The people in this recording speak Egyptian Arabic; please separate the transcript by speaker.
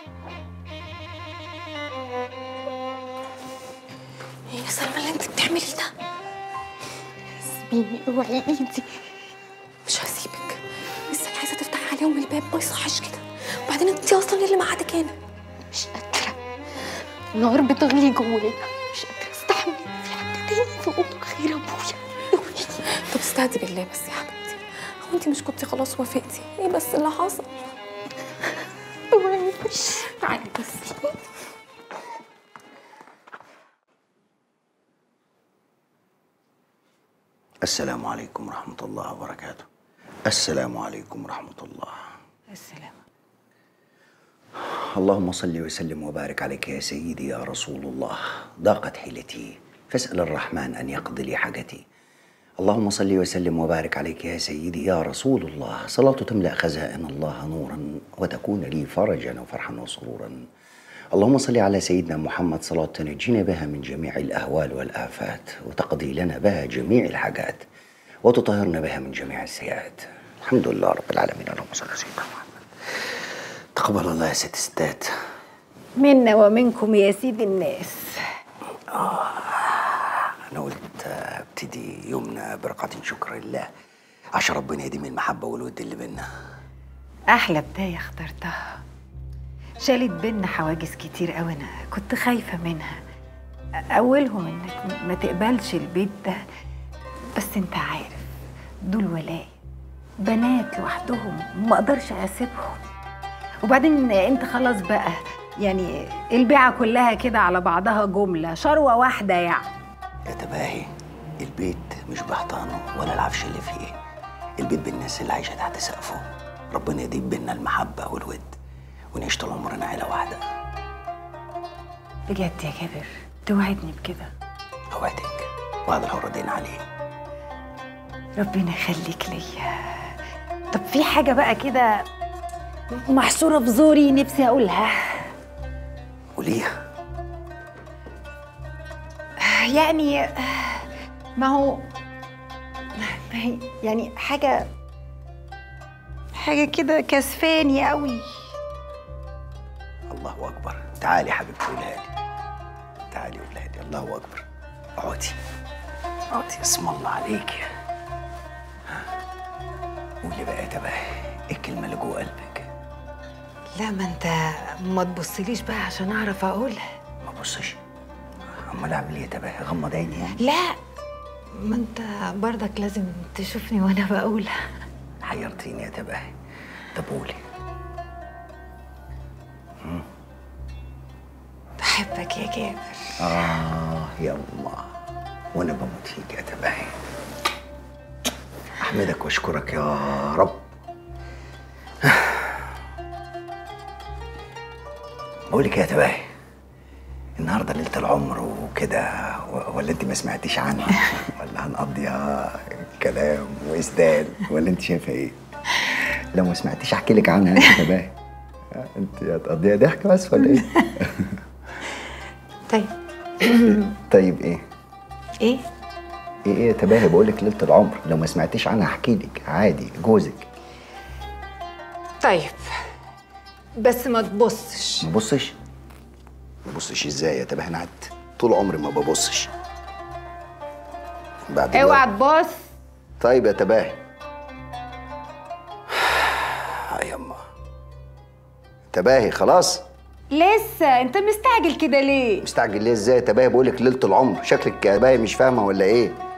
Speaker 1: ايه يا سلمى اللي انت بتعمليه ده سيبيني اوعي ايدي مش هسيبك لسه عايزه تفتحي عليهم الباب ما يصحش كده وبعدين انت اصلا اللي معادك هنا مش قادره نار بتغلي جوايا مش قادره استحمل في حد تاني في اوضه غير ابويا اوعي طب استهدي بالله بس يا حبيبتي هو انت مش كنتي خلاص وافقتي ايه بس اللي حصل اوعي بس تعالي بس
Speaker 2: السلام عليكم ورحمة الله وبركاته السلام عليكم ورحمة الله
Speaker 3: السلام
Speaker 2: اللهم صل وسلم وبارك عليك يا سيدي يا رسول الله ضاقت حيلتي فاسأل الرحمن أن يقضي لي حاجتي اللهم صل وسلم وبارك عليك يا سيدي يا رسول الله صلاة تملأ خزائن الله نورا وتكون لي فرجا وفرحا وسرورا اللهم صل على سيدنا محمد صلاة تنجينا بها من جميع الأهوال والآفات وتقضي لنا بها جميع الحاجات وتطهرنا بها من جميع السيئات الحمد لله رب العالمين اللهم صل على سيدنا محمد تقبل الله يا ست ستات
Speaker 3: منا ومنكم يا سيد الناس
Speaker 2: أنا قلت ابتدي يومنا برقعة شكر لله عشان ربنا يديم المحبة والود اللي بينا
Speaker 3: احلى بدايه اخترتها شالت بينا حواجز كتير قوي انا كنت خايفه منها اولهم انك ما تقبلش البيت ده بس انت عارف دول ولاي بنات لوحدهم ما اقدرش اسيبهم وبعدين انت خلاص بقى يعني البيعه كلها كده على بعضها جمله شروه واحده يعني
Speaker 2: يا تباهي البيت مش بحطانه ولا العفش اللي فيه البيت بالناس اللي عايشة تحت سقفه ربنا يديم بينا المحبة والود ونعيش طول عمرنا عيلة واحدة
Speaker 3: بجد يا كابر توعدني بكده
Speaker 2: أوعدك وهذا لو ردينا عليه
Speaker 3: ربنا يخليك ليا طب في حاجة بقى كده محصورة في زوري نفسي أقولها
Speaker 2: وليها
Speaker 3: يعني ما هو ما هي يعني حاجة حاجة كده كسفاني قوي
Speaker 2: الله أكبر تعالي يا حبيبتي قولها لي تعالي قولها لي الله أكبر اقعدي اقعدي اسم الله عليك ها. قولي بقى يا تباهي ايه الكلمة اللي جوه قلبك
Speaker 3: لا ما انت ما تبصليش بقى عشان اعرف اقولها
Speaker 2: ما بصش امال اعمل ايه يا تباهي غمض عيني يعني
Speaker 3: لا ما انت برضك لازم تشوفني وانا بقولها
Speaker 2: حيرتيني يا تباهي طب قولي
Speaker 3: بحبك يا جابر
Speaker 2: آه يا الله وأنا بموت فيك يا تباهي أحمدك وأشكرك يا رب بقول لك يا تباهي النهارده ليلة العمر وكده و- ولا أنت ما سمعتيش عنها ولا هنقضيها كلام وإسدال ولا أنت شايفة إيه؟ لو ما سمعتيش أحكي لك عنها أنت يا تباهي أنت هتقضيها ضحك بس ولا إيه؟
Speaker 3: طيب
Speaker 2: طيب إيه؟
Speaker 3: ايه
Speaker 2: ايه ايه تباهي بقول لك ليله العمر لو ما سمعتيش عنها احكي لك عادي جوزك
Speaker 3: طيب بس ما تبصش
Speaker 2: ما بصش ما بصش ازاي يا تباهي انا قعدت طول عمري ما ببصش بعد
Speaker 3: اوعى
Speaker 2: الوقت-
Speaker 3: تبص
Speaker 2: طيب يا تباهي آه يما تباهي خلاص
Speaker 3: لسه انت مستعجل كده ليه
Speaker 2: مستعجل ليه ازاي يا تباهي بقول لك ليله العمر شكلك يا تباهي مش فاهمه ولا ايه